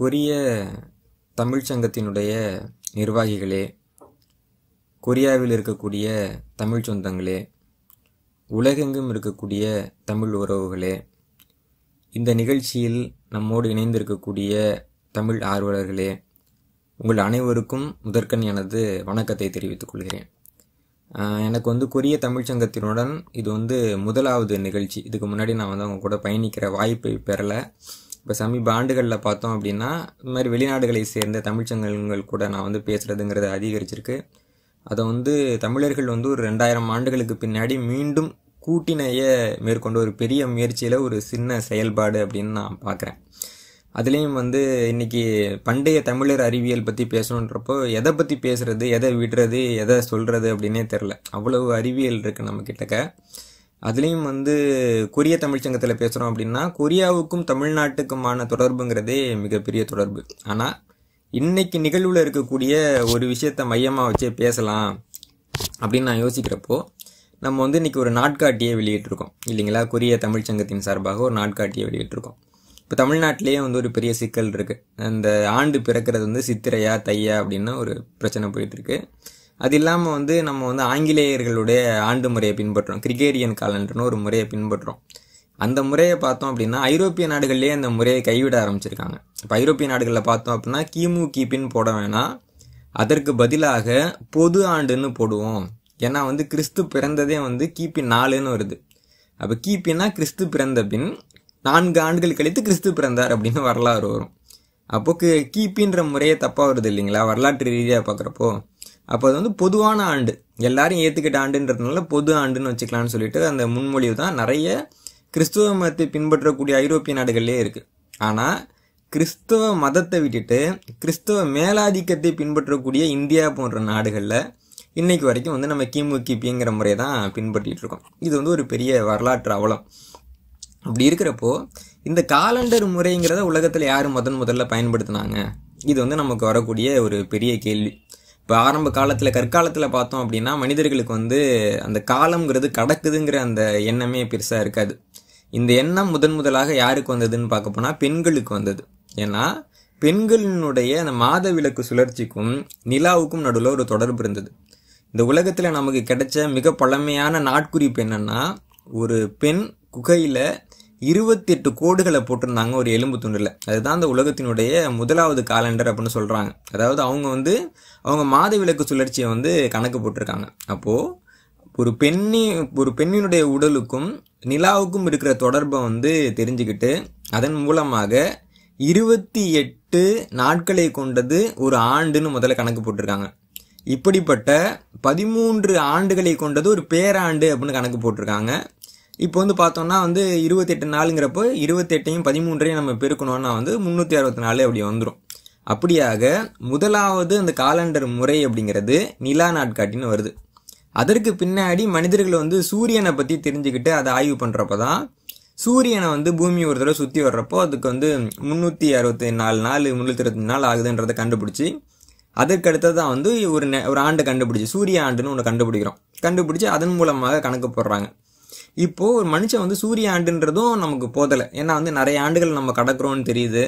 கொரிய தமிழ்ச் சங்கத்தினுடைய நிர்வாகிகளே கொரியாவில் இருக்கக்கூடிய தமிழ் சொந்தங்களே உலகெங்கும் இருக்கக்கூடிய தமிழ் உறவுகளே இந்த நிகழ்ச்சியில் நம்மோடு இணைந்திருக்கக்கூடிய தமிழ் ஆர்வலர்களே உங்கள் அனைவருக்கும் முதற்கண் எனது வணக்கத்தை தெரிவித்துக் கொள்கிறேன் ஆஹ் எனக்கு வந்து கொரிய தமிழ்ச் சங்கத்தினுடன் இது வந்து முதலாவது நிகழ்ச்சி இதுக்கு முன்னாடி நான் வந்து அவங்க கூட பயணிக்கிற வாய்ப்பை பெறலை இப்போ சமீப ஆண்டுகளில் பார்த்தோம் அப்படின்னா இந்த மாதிரி வெளிநாடுகளை சேர்ந்த தமிழ்ச் சங்கங்கள் கூட நான் வந்து பேசுகிறதுங்கிறது அதிகரிச்சிருக்கு அதை வந்து தமிழர்கள் வந்து ஒரு ரெண்டாயிரம் ஆண்டுகளுக்கு பின்னாடி மீண்டும் கூட்டினைய மேற்கொண்ட ஒரு பெரிய முயற்சியில் ஒரு சின்ன செயல்பாடு அப்படின்னு நான் பார்க்குறேன் அதுலேயும் வந்து இன்னைக்கு பண்டைய தமிழர் அறிவியல் பற்றி பேசணுன்றப்போ எதை பற்றி பேசுறது எதை விடுறது எதை சொல்கிறது அப்படின்னே தெரில அவ்வளவு அறிவியல் இருக்குது நம்ம கிட்டக்க அதுலேயும் வந்து கொரிய தமிழ்ச்சங்கத்தில் பேசுகிறோம் அப்படின்னா கொரியாவுக்கும் தமிழ்நாட்டுக்குமான தொடர்புங்கிறதே மிகப்பெரிய தொடர்பு ஆனால் இன்னைக்கு நிகழ்வில் இருக்கக்கூடிய ஒரு விஷயத்தை மையமாக வச்சே பேசலாம் அப்படின்னு நான் யோசிக்கிறப்போ நம்ம வந்து இன்னைக்கு ஒரு நாட்காட்டியை வெளியிட்டிருக்கோம் இல்லைங்களா கொரிய தமிழ்ச்சங்கத்தின் சார்பாக ஒரு நாட்காட்டியை வெளியிட்டிருக்கோம் இப்போ தமிழ்நாட்டிலேயே வந்து ஒரு பெரிய சிக்கல் இருக்குது அந்த ஆண்டு பிறக்கிறது வந்து சித்திரையா தையா அப்படின்னு ஒரு பிரச்சனை போயிட்டு இருக்கு அது இல்லாமல் வந்து நம்ம வந்து ஆங்கிலேயர்களுடைய ஆண்டு முறையை பின்பற்றுறோம் கிரிகேரியன் காலண்டர்னு ஒரு முறையை பின்பற்றுறோம் அந்த முறையை பார்த்தோம் அப்படின்னா ஐரோப்பிய நாடுகள்லேயே அந்த முறையை கைவிட ஆரம்பிச்சிருக்காங்க இப்போ ஐரோப்பிய நாடுகளில் பார்த்தோம் அப்படின்னா கிமு கிபின்னு போட வேணாம் அதற்கு பதிலாக பொது ஆண்டுன்னு போடுவோம் ஏன்னா வந்து கிறிஸ்து பிறந்ததே வந்து கிபி நாலுன்னு வருது அப்போ கிபின்னா கிறிஸ்து பிறந்த பின் நான்கு ஆண்டுகள் கழித்து கிறிஸ்து பிறந்தார் அப்படின்னு வரலாறு வரும் அப்போ கி- கிபின்ற முறையே தப்பாக வருது இல்லைங்களா வரலாற்று ரீதியாக பார்க்குறப்போ அப்போ அது வந்து பொதுவான ஆண்டு எல்லாரும் ஏற்றுக்கிட்ட ஆண்டுன்றதுனால பொது ஆண்டுன்னு வச்சுக்கலாம்னு சொல்லிட்டு அந்த முன்மொழிவு தான் நிறைய கிறிஸ்துவ மதத்தை பின்பற்றக்கூடிய ஐரோப்பிய நாடுகள்லேயே இருக்குது ஆனால் கிறிஸ்தவ மதத்தை விட்டுட்டு கிறிஸ்தவ மேலாதிக்கத்தை பின்பற்றக்கூடிய இந்தியா போன்ற நாடுகளில் இன்னைக்கு வரைக்கும் வந்து நம்ம கிமு கிபிங்கிற முறையை தான் பின்பற்றிட்டு இருக்கோம் இது வந்து ஒரு பெரிய வரலாற்று அவலம் அப்படி இருக்கிறப்போ இந்த காலண்டர் முறைங்கிறத உலகத்தில் யார் முதன் முதல்ல பயன்படுத்தினாங்க இது வந்து நமக்கு வரக்கூடிய ஒரு பெரிய கேள்வி இப்போ ஆரம்ப காலத்தில் கற்காலத்தில் பார்த்தோம் அப்படின்னா மனிதர்களுக்கு வந்து அந்த காலம்ங்கிறது கடக்குதுங்கிற அந்த எண்ணமே பெருசாக இருக்காது இந்த எண்ணம் முதன் முதலாக யாருக்கு வந்ததுன்னு பார்க்க போனால் பெண்களுக்கு வந்தது ஏன்னா பெண்களினுடைய அந்த மாத விளக்கு சுழற்சிக்கும் நிலாவுக்கும் நடுவில் ஒரு தொடர்பு இருந்தது இந்த உலகத்தில் நமக்கு கிடைச்ச மிக பழமையான நாட்குறிப்பு என்னன்னா ஒரு பெண் குகையில் இருபத்தெட்டு கோடுகளை போட்டிருந்தாங்க ஒரு எலும்பு துண்டில் அதுதான் அந்த உலகத்தினுடைய முதலாவது காலண்டர் அப்படின்னு சொல்கிறாங்க அதாவது அவங்க வந்து அவங்க மாத விளக்கு சுழற்சியை வந்து கணக்கு போட்டிருக்காங்க அப்போது ஒரு பெண்ணி ஒரு பெண்ணினுடைய உடலுக்கும் நிலாவுக்கும் இருக்கிற தொடர்பை வந்து தெரிஞ்சுக்கிட்டு அதன் மூலமாக இருபத்தி எட்டு நாட்களை கொண்டது ஒரு ஆண்டுன்னு முதல்ல கணக்கு போட்டிருக்காங்க இப்படிப்பட்ட பதிமூன்று ஆண்டுகளை கொண்டது ஒரு பேராண்டு அப்படின்னு கணக்கு போட்டிருக்காங்க இப்போ வந்து பார்த்தோம்னா வந்து இருபத்தெட்டு நாளுங்கிறப்போ இருபத்தெட்டையும் பதிமூன்றையும் நம்ம பெருக்கணும்னா வந்து முந்நூற்றி அறுபத்தி நாலு அப்படி வந்துடும் அப்படியாக முதலாவது அந்த காலண்டர் முறை அப்படிங்கிறது நிலா நாட்காட்டின்னு வருது அதற்கு பின்னாடி மனிதர்கள் வந்து சூரியனை பற்றி தெரிஞ்சுக்கிட்டு அதை ஆய்வு பண்ணுறப்ப தான் சூரியனை வந்து பூமி ஒரு தடவை சுற்றி வர்றப்போ அதுக்கு வந்து முந்நூற்றி அறுபத்தி நாலு நாள் முந்நூற்றி இருபத்தி நாள் ஆகுதுன்றதை கண்டுபிடிச்சி அதற்கு அடுத்தது தான் வந்து ஒரு நெ- ஒரு ஆண்டை கண்டுபிடிச்சி சூரிய ஆண்டுன்னு ஒன்று கண்டுபிடிக்கிறோம் கண்டுபிடிச்சி அதன் மூலமாக கணக்கு போடுறாங்க இப்போ ஒரு மனுஷன் வந்து சூரிய ஆண்டுன்றதும் நமக்கு போதலை ஏன்னா வந்து நிறைய ஆண்டுகள் நம்ம கடக்கிறோம்னு தெரியுது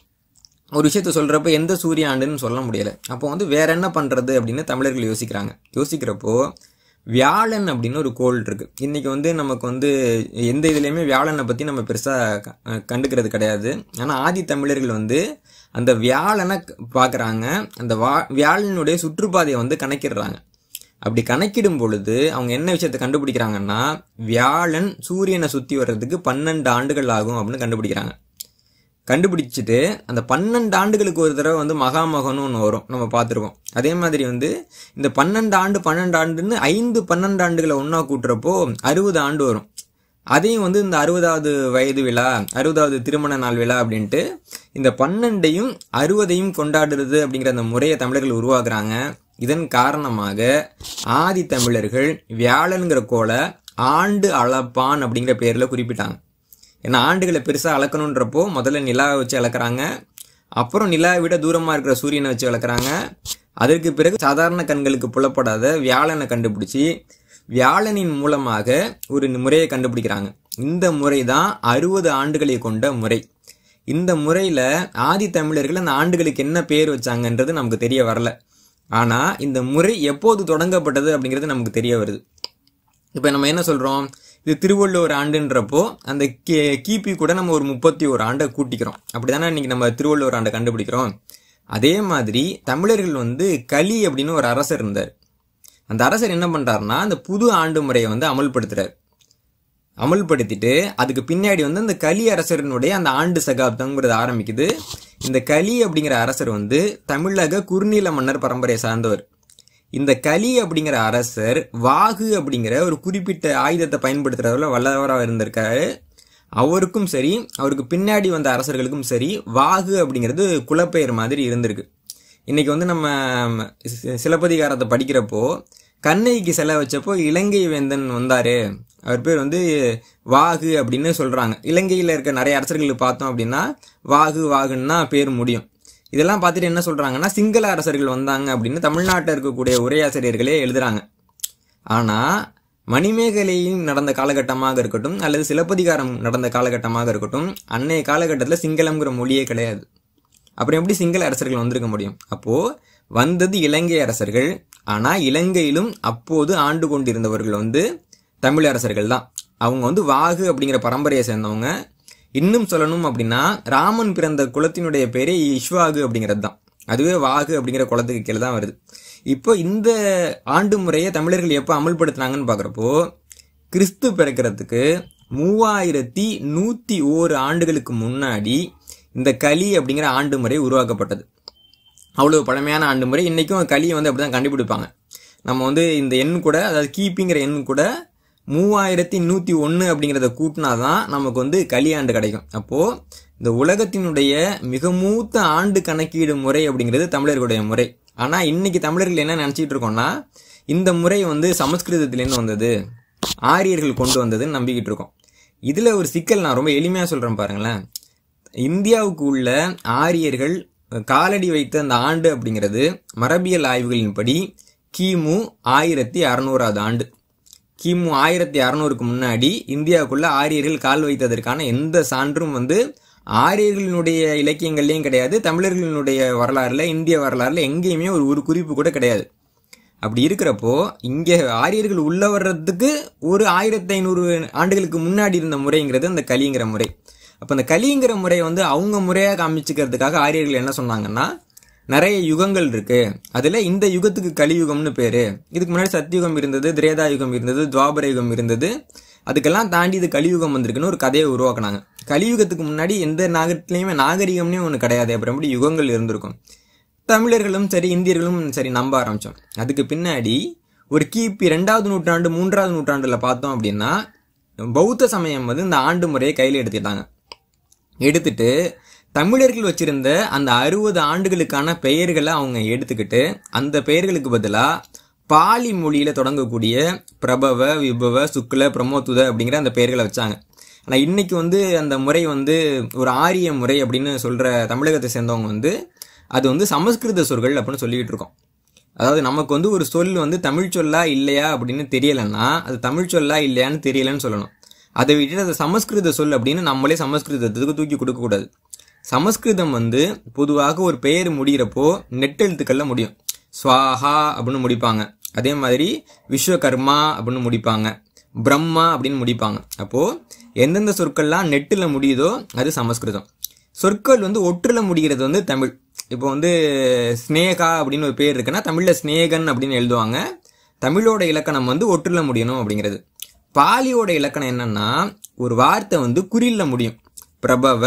ஒரு விஷயத்த சொல்றப்ப எந்த சூரிய ஆண்டுன்னு சொல்ல முடியல அப்போ வந்து வேற என்ன பண்றது அப்படின்னு தமிழர்கள் யோசிக்கிறாங்க யோசிக்கிறப்போ வியாழன் அப்படின்னு ஒரு கோள் இருக்கு இன்னைக்கு வந்து நமக்கு வந்து எந்த இதுலையுமே வியாழனை பத்தி நம்ம பெருசா க- அஹ் கண்டுக்கிறது கிடையாது ஆனா ஆதி தமிழர்கள் வந்து அந்த வியாழனை க- பார்க்கறாங்க அந்த வா வியாழனுடைய சுற்றுப்பாதையை வந்து கணக்கிடுறாங்க அப்படி கணக்கிடும் பொழுது அவங்க என்ன விஷயத்தை கண்டுபிடிக்கிறாங்கன்னா வியாழன் சூரியனை சுத்தி வர்றதுக்கு பன்னெண்டு ஆண்டுகள் ஆகும் அப்படின்னு கண்டுபிடிக்கிறாங்க கண்டுபிடிச்சிட்டு அந்த பன்னெண்டு ஆண்டுகளுக்கு ஒரு தடவை வந்து மகாமகன்னு ஒன்று வரும் நம்ம பார்த்துருக்கோம் அதே மாதிரி வந்து இந்த பன்னெண்டு ஆண்டு பன்னெண்டு ஆண்டுன்னு ஐந்து பன்னெண்டு ஆண்டுகளை ஒன்றா கூட்டுறப்போ அறுபது ஆண்டு வரும் அதையும் வந்து இந்த அறுபதாவது வயது விழா அறுபதாவது திருமண நாள் விழா அப்படின்ட்டு இந்த பன்னெண்டையும் அறுபதையும் கொண்டாடுறது அப்படிங்கிற அந்த முறையை தமிழர்கள் உருவாக்குறாங்க இதன் காரணமாக ஆதி தமிழர்கள் வியாழன்கிற கோலை ஆண்டு அளப்பான் அப்படிங்கிற பேர்ல குறிப்பிட்டாங்க ஏன்னா ஆண்டுகளை பெருசாக அளக்கணுன்றப்போ முதல்ல நிலாவை வச்சு அளக்குறாங்க அப்புறம் நிலாவை விட தூரமாக இருக்கிற சூரியனை வச்சு அளக்குறாங்க அதற்கு பிறகு சாதாரண கண்களுக்கு புலப்படாத வியாழனை கண்டுபிடிச்சி வியாழனின் மூலமாக ஒரு முறையை கண்டுபிடிக்கிறாங்க இந்த முறை தான் அறுபது ஆண்டுகளை கொண்ட முறை இந்த முறையில் ஆதி தமிழர்கள் அந்த ஆண்டுகளுக்கு என்ன பேர் வச்சாங்கன்றது நமக்கு தெரிய வரல ஆனால் இந்த முறை எப்போது தொடங்கப்பட்டது அப்படிங்கிறது நமக்கு தெரிய வருது இப்போ நம்ம என்ன சொல்கிறோம் இது திருவள்ளுவர் ஆண்டுன்றப்போ அந்த கி கிபி கூட நம்ம ஒரு முப்பத்தி ஒரு ஆண்டை கூட்டிக்கிறோம் அப்படி தானே இன்னைக்கு நம்ம திருவள்ளுவர் ஆண்டை கண்டுபிடிக்கிறோம் அதே மாதிரி தமிழர்கள் வந்து கலி அப்படின்னு ஒரு அரசர் இருந்தார் அந்த அரசர் என்ன பண்ணுறாருன்னா அந்த புது ஆண்டு முறையை வந்து அமல்படுத்துறாரு அமல்படுத்திட்டு அதுக்கு பின்னாடி வந்து அந்த கலி அரசரினுடைய அந்த ஆண்டு சகாப்தங்கிறது ஆரம்பிக்குது இந்த கலி அப்படிங்கிற அரசர் வந்து தமிழக குறுநில மன்னர் பரம்பரையை சார்ந்தவர் இந்த கலி அப்படிங்கிற அரசர் வாகு அப்படிங்கிற ஒரு குறிப்பிட்ட ஆயுதத்தை பயன்படுத்துறதுல வல்லவராக இருந்திருக்காரு அவருக்கும் சரி அவருக்கு பின்னாடி வந்த அரசர்களுக்கும் சரி வாகு அப்படிங்கிறது குலப்பெயர் மாதிரி இருந்திருக்கு இன்னைக்கு வந்து நம்ம சி- சிலப்பதிகாரத்தை படிக்கிறப்போ கண்ணைக்கு செல வச்சப்போ இலங்கை வேந்தன் வந்தாரு அவர் பேர் வந்து வாகு அப்படின்னு சொல்றாங்க இலங்கையில் இருக்க நிறைய அரசர்கள் பார்த்தோம் அப்படின்னா வாகு வாகுன்னா பேர் முடியும் இதெல்லாம் பார்த்துட்டு என்ன சொல்றாங்கன்னா சிங்கள அரசர்கள் வந்தாங்க அப்படின்னு தமிழ்நாட்டில் இருக்கக்கூடிய உரையாசிரியர்களே எழுதுறாங்க ஆனா மணிமேகலையும் நடந்த காலகட்டமாக இருக்கட்டும் அல்லது சிலப்பதிகாரம் நடந்த காலகட்டமாக இருக்கட்டும் அன்னைய காலகட்டத்தில் சிங்களம்ங்கிற மொழியே கிடையாது அப்புறம் எப்படி சிங்கள அரசர்கள் வந்திருக்க முடியும் அப்போ வந்தது இலங்கை அரசர்கள் ஆனா இலங்கையிலும் அப்போது ஆண்டு கொண்டிருந்தவர்கள் வந்து தமிழ் அரசர்கள் தான் அவங்க வந்து வாகு அப்படிங்கிற பரம்பரையை சேர்ந்தவங்க இன்னும் சொல்லணும் அப்படின்னா ராமன் பிறந்த குலத்தினுடைய பேரே இஷ்வாகு அப்படிங்கிறது தான் அதுவே வாகு அப்படிங்கிற குலத்துக்கு கீழே தான் வருது இப்போ இந்த ஆண்டு முறையை தமிழர்கள் எப்போ அமல்படுத்துனாங்கன்னு பார்க்குறப்போ கிறிஸ்து பிறக்கிறதுக்கு மூவாயிரத்தி நூற்றி ஓரு ஆண்டுகளுக்கு முன்னாடி இந்த கலி அப்படிங்கிற ஆண்டு முறை உருவாக்கப்பட்டது அவ்வளோ பழமையான ஆண்டு முறை இன்றைக்கும் களியை வந்து அப்படி தான் கண்டுபிடிப்பாங்க நம்ம வந்து இந்த எண் கூட அதாவது கிபிங்கிற எண் கூட மூவாயிரத்தி நூற்றி ஒன்று அப்படிங்கிறத கூட்டினா தான் நமக்கு வந்து களியாண்டு கிடைக்கும் அப்போது இந்த உலகத்தினுடைய மிக மூத்த ஆண்டு கணக்கீடு முறை அப்படிங்கிறது தமிழர்களுடைய முறை ஆனால் இன்னைக்கு தமிழர்கள் என்ன நினச்சிட்டு இருக்கோம்னா இந்த முறை வந்து சமஸ்கிருதத்திலேருந்து வந்தது ஆரியர்கள் கொண்டு வந்ததுன்னு நம்பிக்கிட்டு இருக்கோம் இதில் ஒரு சிக்கல் நான் ரொம்ப எளிமையாக சொல்கிறேன் பாருங்களேன் இந்தியாவுக்கு உள்ள ஆரியர்கள் காலடி வைத்த அந்த ஆண்டு அப்படிங்கிறது மரபியல் ஆய்வுகளின்படி கிமு ஆயிரத்தி அறநூறாவது ஆண்டு கிமு ஆயிரத்தி அறநூறுக்கு முன்னாடி இந்தியாவுக்குள்ள ஆரியர்கள் கால் வைத்ததற்கான எந்த சான்றும் வந்து ஆரியர்களினுடைய இலக்கியங்கள்லையும் கிடையாது தமிழர்களினுடைய வரலாறுல இந்திய வரலாறுல எங்கேயுமே ஒரு ஒரு குறிப்பு கூட கிடையாது அப்படி இருக்கிறப்போ இங்கே ஆரியர்கள் உள்ள வர்றதுக்கு ஒரு ஆயிரத்தி ஐநூறு ஆண்டுகளுக்கு முன்னாடி இருந்த முறைங்கிறது அந்த கலிங்கிற முறை அப்போ அந்த கலிங்கிற முறை வந்து அவங்க முறையாக காமிச்சுக்கிறதுக்காக ஆரியர்கள் என்ன சொன்னாங்கன்னா நிறைய யுகங்கள் இருக்கு அதுல இந்த யுகத்துக்கு கலியுகம்னு பேரு இதுக்கு முன்னாடி சத்தியுகம் இருந்தது திரேதா யுகம் இருந்தது துவாபர யுகம் இருந்தது அதுக்கெல்லாம் தாண்டி இது கலியுகம் வந்திருக்குன்னு ஒரு கதையை உருவாக்குனாங்க கலியுகத்துக்கு முன்னாடி எந்த நாகரிகத்திலையுமே நாகரிகம்னே ஒன்று கிடையாது அப்புறம் எப்படி யுகங்கள் இருந்திருக்கும் தமிழர்களும் சரி இந்தியர்களும் சரி நம்ப ஆரம்பிச்சோம் அதுக்கு பின்னாடி ஒரு கிபி ரெண்டாவது நூற்றாண்டு மூன்றாவது நூற்றாண்டுல பார்த்தோம் அப்படின்னா பௌத்த சமயம் வந்து இந்த ஆண்டு முறையை கையில் எடுத்துட்டாங்க எடுத்துட்டு தமிழர்கள் வச்சிருந்த அந்த அறுபது ஆண்டுகளுக்கான பெயர்களை அவங்க எடுத்துக்கிட்டு அந்த பெயர்களுக்கு பதிலாக பாலி மொழியில தொடங்கக்கூடிய பிரபவ விபவ சுக்ல பிரமோத்துத அப்படிங்கிற அந்த பெயர்களை வச்சாங்க ஆனால் இன்னைக்கு வந்து அந்த முறை வந்து ஒரு ஆரிய முறை அப்படின்னு சொல்ற தமிழகத்தை சேர்ந்தவங்க வந்து அது வந்து சமஸ்கிருத சொற்கள் அப்படின்னு சொல்லிக்கிட்டு இருக்கோம் அதாவது நமக்கு வந்து ஒரு சொல் வந்து தமிழ் சொல்லா இல்லையா அப்படின்னு தெரியலன்னா அது தமிழ் சொல்லா இல்லையான்னு தெரியலன்னு சொல்லணும் அதை விட்டுட்டு அது சமஸ்கிருத சொல் அப்படின்னு நம்மளே சமஸ்கிருதத்துக்கு தூக்கி கொடுக்கக்கூடாது சமஸ்கிருதம் வந்து பொதுவாக ஒரு பெயர் முடிகிறப்போ நெட்டெழுத்துக்கள்ல முடியும் ஸ்வாஹா அப்படின்னு முடிப்பாங்க அதே மாதிரி விஸ்வகர்மா அப்படின்னு முடிப்பாங்க பிரம்மா அப்படின்னு முடிப்பாங்க அப்போ எந்தெந்த சொற்கள்லாம் நெட்டில் முடியுதோ அது சமஸ்கிருதம் சொற்கள் வந்து ஒற்றுல முடிகிறது வந்து தமிழ் இப்போ வந்து ஸ்னேகா அப்படின்னு ஒரு பேர் இருக்குன்னா தமிழில் ஸ்னேகன் அப்படின்னு எழுதுவாங்க தமிழோட இலக்கணம் வந்து ஒற்றுல முடியணும் அப்படிங்கிறது பாலியோட இலக்கணம் என்னன்னா ஒரு வார்த்தை வந்து குறில்ல முடியும் பிரபவ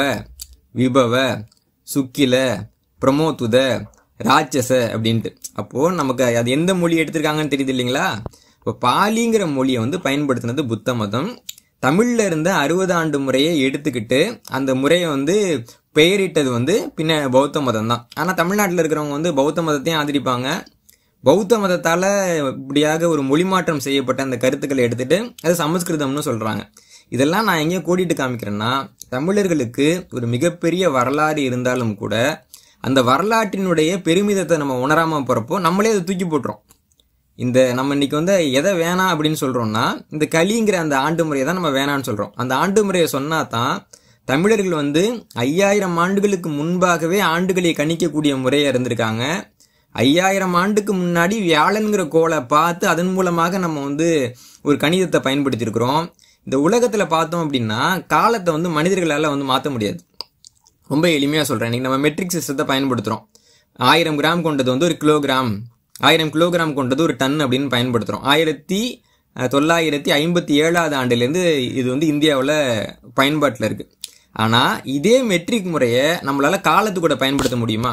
விபவ சுக்கில பிரமோத்துத ராட்சச அப்படின்ட்டு அப்போ நமக்கு அது எந்த மொழி எடுத்திருக்காங்கன்னு தெரியுது இல்லைங்களா இப்போ பாலிங்கிற மொழியை வந்து பயன்படுத்தினது புத்த மதம் தமிழ்ல இருந்த அறுபது ஆண்டு முறையை எடுத்துக்கிட்டு அந்த முறையை வந்து பெயரிட்டது வந்து பின்ன பௌத்த மதம் தான் ஆனால் தமிழ்நாட்டில் இருக்கிறவங்க வந்து பௌத்த மதத்தையும் ஆதரிப்பாங்க பௌத்த மதத்தால் இப்படியாக ஒரு மொழி மாற்றம் செய்யப்பட்ட அந்த கருத்துக்களை எடுத்துட்டு அது சமஸ்கிருதம்னு சொல்கிறாங்க இதெல்லாம் நான் எங்கேயோ கோடிட்டு காமிக்கிறேன்னா தமிழர்களுக்கு ஒரு மிகப்பெரிய வரலாறு இருந்தாலும் கூட அந்த வரலாற்றினுடைய பெருமிதத்தை நம்ம உணராம போகிறப்போ நம்மளே அதை தூக்கி போட்டுறோம் இந்த நம்ம இன்னைக்கு வந்து எதை வேணாம் அப்படின்னு சொல்றோம்னா இந்த கலிங்கிற அந்த ஆண்டு முறையை தான் நம்ம வேணாம்னு சொல்றோம் அந்த ஆண்டு முறையை சொன்னா தான் தமிழர்கள் வந்து ஐயாயிரம் ஆண்டுகளுக்கு முன்பாகவே ஆண்டுகளை கணிக்கக்கூடிய முறையா இருந்திருக்காங்க ஐயாயிரம் ஆண்டுக்கு முன்னாடி வியாழன்கிற கோளை பார்த்து அதன் மூலமாக நம்ம வந்து ஒரு கணிதத்தை பயன்படுத்தியிருக்கிறோம் இந்த உலகத்துல பார்த்தோம் அப்படின்னா காலத்தை வந்து மனிதர்களால வந்து மாற்ற முடியாது ரொம்ப எளிமையாக சொல்கிறேன் இன்னைக்கு நம்ம மெட்ரிக் சிஸ்டத்தை பயன்படுத்துகிறோம் ஆயிரம் கிராம் கொண்டது வந்து ஒரு கிலோகிராம் ஆயிரம் கிலோகிராம் கொண்டது ஒரு டன் அப்படின்னு பயன்படுத்துகிறோம் ஆயிரத்தி அஹ், தொள்ளாயிரத்தி ஐம்பத்தி ஏழாவது ஆண்டுலேருந்து இது வந்து இந்தியாவில் பயன்பாட்டில் இருக்குது ஆனால் இதே மெட்ரிக் முறையை நம்மளால் காலத்து கூட பயன்படுத்த முடியுமா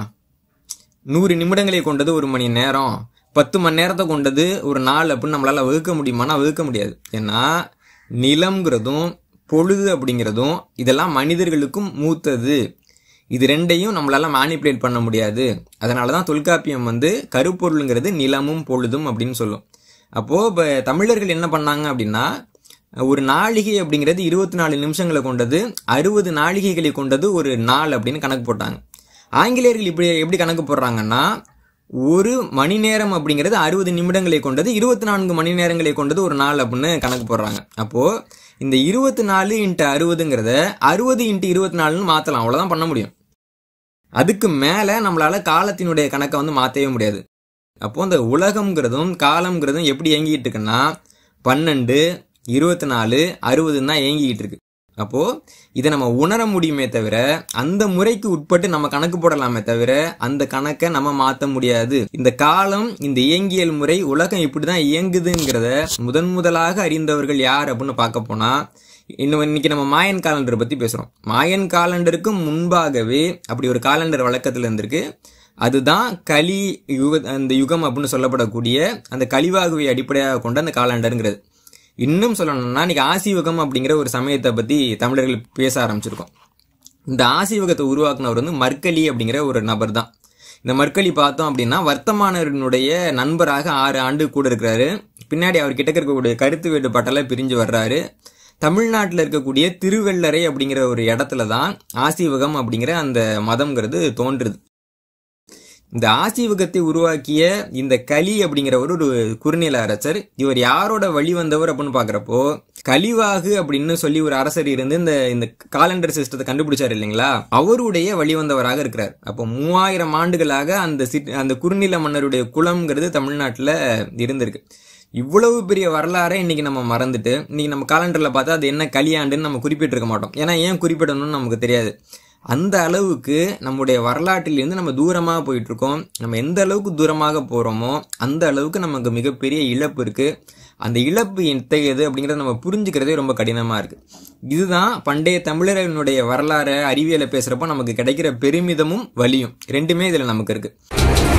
நூறு நிமிடங்களை கொண்டது ஒரு மணி நேரம் பத்து மணி நேரத்தை கொண்டது ஒரு நாள் அப்படின்னு நம்மளால வகுக்க முடியுமானா வகுக்க முடியாது ஏன்னா நிலம்ங்கிறதும் பொழுது அப்படிங்கிறதும் இதெல்லாம் மனிதர்களுக்கும் மூத்தது இது ரெண்டையும் நம்மளால மேனிப்புலேட் பண்ண முடியாது அதனால தான் தொல்காப்பியம் வந்து கருப்பொருளுங்கிறது நிலமும் பொழுதும் அப்படின்னு சொல்லும் அப்போது இப்போ தமிழர்கள் என்ன பண்ணாங்க அப்படின்னா ஒரு நாளிகை அப்படிங்கிறது இருபத்தி நாலு நிமிஷங்களை கொண்டது அறுபது நாளிகைகளை கொண்டது ஒரு நாள் அப்படின்னு கணக்கு போட்டாங்க ஆங்கிலேயர்கள் இப்படி எப்படி கணக்கு போடுறாங்கன்னா ஒரு மணி நேரம் அப்படிங்கிறது அறுபது நிமிடங்களை கொண்டது இருபத்தி நான்கு மணி நேரங்களை கொண்டது ஒரு நாள் அப்படின்னு கணக்கு போடுறாங்க அப்போ இந்த இருபத்தி நாலு இன்ட்டு அறுபதுங்கிறத அறுபது இன்ட்டு இருபத்தி நாலுன்னு மாற்றலாம் அவ்வளோதான் பண்ண முடியும் அதுக்கு மேலே நம்மளால காலத்தினுடைய கணக்கை வந்து மாற்றவே முடியாது அப்போ இந்த உலகம்ங்கிறதும் காலம்ங்கிறதும் எப்படி இயங்கிட்டு இருக்குன்னா பன்னெண்டு இருபத்தி நாலு அறுபதுன்னு தான் இயங்கிட்டு இருக்கு அப்போ இதை நம்ம உணர முடியுமே தவிர அந்த முறைக்கு உட்பட்டு நம்ம கணக்கு போடலாமே தவிர அந்த கணக்கை நம்ம மாற்ற முடியாது இந்த காலம் இந்த இயங்கியல் முறை உலகம் இப்படிதான் இயங்குதுங்கிறத முதன் முதலாக அறிந்தவர்கள் யார் அப்படின்னு பார்க்க போனா இன்னும் இன்னைக்கு நம்ம மாயன் காலண்டர் பத்தி பேசுறோம் மாயன் காலண்டருக்கு முன்பாகவே அப்படி ஒரு காலண்டர் வழக்கத்துல இருந்திருக்கு அதுதான் கலி யுக அந்த யுகம் அப்படின்னு சொல்லப்படக்கூடிய அந்த கலிவாகுவை அடிப்படையாக கொண்ட அந்த காலண்டருங்கிறது இன்னும் சொல்லணும்னா இன்னைக்கு ஆசிவகம் அப்படிங்கிற ஒரு சமயத்தை பத்தி தமிழர்கள் பேச ஆரம்பிச்சிருக்கோம் இந்த ஆசிவகத்தை உருவாக்குனவர் வந்து மர்க்கலி அப்படிங்கிற ஒரு நபர் தான் இந்த மர்க்கலி பார்த்தோம் அப்படின்னா வர்த்தமானருடைய நண்பராக ஆறு ஆண்டு கூட இருக்கிறாரு பின்னாடி அவர் கிட்ட இருக்கக்கூடிய கருத்து வேறுபாட்டெல்லாம் பிரிஞ்சு வர்றாரு தமிழ்நாட்டில் இருக்கக்கூடிய திருவெள்ளரை அப்படிங்கிற ஒரு இடத்துல தான் ஆசிவகம் அப்படிங்கிற அந்த மதம்ங்கிறது தோன்றுது இந்த ஆசிவகத்தை உருவாக்கிய இந்த கலி அப்படிங்கிறவர் ஒரு குறுநில அரசர் இவர் யாரோட வழி வந்தவர் அப்படின்னு பாக்குறப்போ கலிவாகு அப்படின்னு சொல்லி ஒரு அரசர் இருந்து இந்த இந்த காலண்டர் சிஸ்டத்தை கண்டுபிடிச்சாரு இல்லைங்களா அவருடைய வழி வந்தவராக இருக்கிறார் அப்போ மூவாயிரம் ஆண்டுகளாக அந்த சிட் அந்த குறுநில மன்னருடைய குலம்ங்கிறது தமிழ்நாட்டில் இருந்திருக்கு இவ்வளவு பெரிய வரலாறை இன்னைக்கு நம்ம மறந்துட்டு இன்னைக்கு நம்ம காலண்டர்ல பார்த்தா அது என்ன கலியாண்டுன்னு நம்ம குறிப்பிட்டிருக்க மாட்டோம் ஏன்னா ஏன் குறிப்பிடணும்னு நமக்கு தெரியாது அந்த அளவுக்கு நம்முடைய வரலாற்றிலிருந்து நம்ம தூரமாக போயிட்டு இருக்கோம் நம்ம எந்த அளவுக்கு தூரமாக போறோமோ அந்த அளவுக்கு நமக்கு மிகப்பெரிய இழப்பு இருக்கு அந்த இழப்பு எத்தகையது அப்படிங்கறத நம்ம புரிஞ்சுக்கிறதே ரொம்ப கடினமா இருக்கு இதுதான் பண்டைய தமிழர்களுடைய வரலாறு அறிவியலை பேசுறப்போ நமக்கு கிடைக்கிற பெருமிதமும் வலியும் ரெண்டுமே இதுல நமக்கு இருக்கு